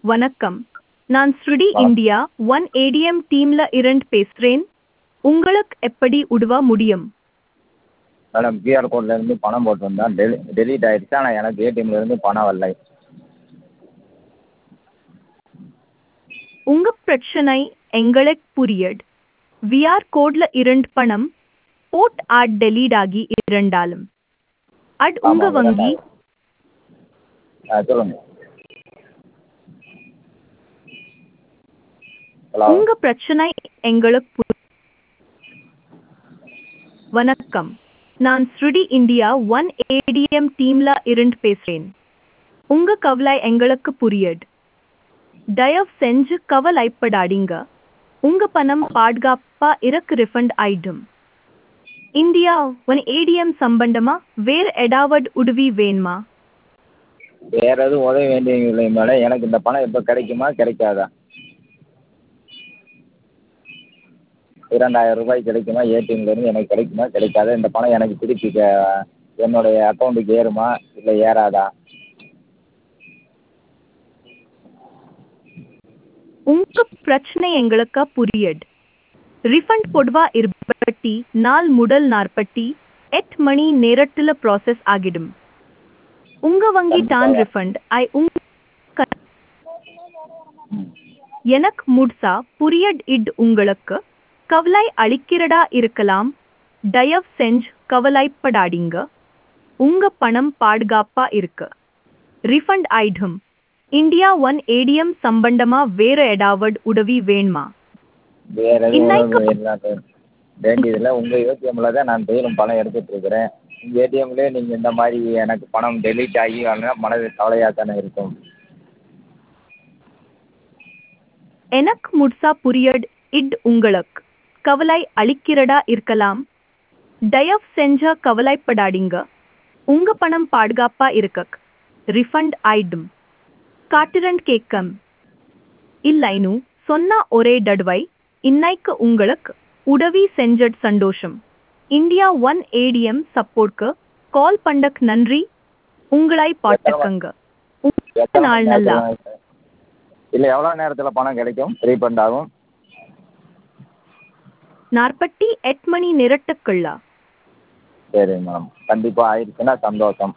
வணக்கம் நான் ஸ்ருடி இந்தியா ஒன் ஏடிஎம் டீம்ல இருந்து பேசுறேன் உங்களுக்கு எப்படி உதவ முடியும் மேடம் கியூஆர் கோட்லேருந்து பணம் போட்டிருந்தேன் டெலி டெலீட் ஆயிடுச்சு ஆனால் எனக்கு ஏடிஎம்லேருந்து பணம் வரல உங்க பிரச்சனை எங்களுக்கு புரியுது விஆர் கோட்ல இருந்து பணம் போட் ஆட் டெலீட் ஆகி இருந்தாலும் அட் உங்க ஆமாம், வங்கி ஆ சொல்லுங்கள் ஹலோ உங்க பிரச்சனை எங்களுக்கு பு- வணக்கம் நான் ஸ்ருடி இந்தியா ஒன் ஏடிஎம் டீம்ல இருந்து பேசுறேன் உங்க கவலை எங்களுக்கு புரியுது தயவு செஞ்சு கவலைப்படாதீங்க உங்க பணம் பாதுகாப்பா இருக்கு ரிஃபண்ட் ஆயிடும் இந்தியா ஒன் ஏடிஎம் சம்பந்தமா வேற ஏதாவது உதவி வேணுமா வேறு எதுவும் உதவி வேண்டியதில்லை மேடம் எனக்கு இந்த பணம் எப்போ கிடைக்குமா கிடைக்காதா இரண்டாயிரம் ரூபாய் கிடைக்குமா ஏடிஎம்லேருந்து எனக்கு கிடைக்குமா கிடைக்காதா இந்த பணம் எனக்கு திருப்பி க- என்னுடைய அக்கௌண்ட்டுக்கு ஏறுமா இல்லை ஏறாதா உங்க பிரச்சனை எங்களுக்கு புரியுது ரிஃபண்ட் பொதுவா இருபத்தி நாள் முதல் நாற்பத்தி எட்டு மணி நேரத்துல ப்ராசஸ் ஆகிடும் உங்க வங்கி தான் ரிஃபண்ட் ஐ உங்க எனக்கு முழுசா புரியட் இட் உங்களுக்கு கவலை அளிக்கிறதா இருக்கலாம் தயவு செஞ்சு கவலைப்படாதீங்க உங்க பணம் பாதுகாப்பா இருக்கு ரிஃபண்ட் ஆயிடும் இந்தியா ஒன் ஏடிஎம் சம்பந்தமா வேற ஏதாவது உதவி வேணுமா வேறு எதுவும் இன்னைக்கு- உதவி இல்லாத வேண்டியதில்லை உங்கள் ஏடிஎம்மில் தான் நான் டெய்லியும் பணம் எடுத்துகிட்டு இருக்கிறேன் உங்கள் ஏடிஎம்லேயே நீங்கள் இந்த மாதிரி எனக்கு பணம் டெலீட் ஆகி ஆனால் மனது கவலையாக தானே இருக்கும் எனக்கு முழுசா புரியட் இட் உங்களுக்கு கவலை அளிக்கிறதா இருக்கலாம் தயவு செஞ்ச கவலைப்படாதீங்க உங்க பணம் பாதுகாப்பா இருக்க ரிஃபண்ட் ஆயிடும் காட்டுரன் கேட்கம் இல்லைனு சொன்னா ஒரே தடவை இன்னைக்கு உங்களுக்கு உதவி செஞ்சட் சந்தோஷம் இந்தியா ஒன் ஏடிஎம் சப்போர்ட்க்கு கால் பண்ணக் நன்றி உங்களை பாட்டுக்கங்க உங்க நாள் நல்லா இல்லை எவ்வளோ நேரத்தில் பணம் கிடைக்கும் ரீஃபண்ட் ஆகும் நாற்பத்தி எட்டு மணி நேரத்துக்குள்ள சரி மேடம் கண்டிப்பாக ஆயிடுச்சுன்னா சந்தோஷம்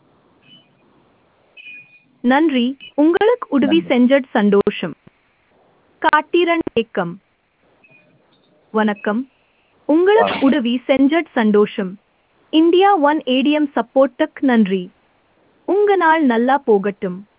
நன்றி உங்களுக்கு உதவி செஞ்சட் சந்தோஷம் காட்டிரன் ஏக்கம் வணக்கம் உங்களுக்கு உதவி செஞ்சட் சந்தோஷம் இந்தியா ஒன் ஏடிஎம் சப்போர்ட்டுக்கு நன்றி உங்க நாள் நல்லா போகட்டும்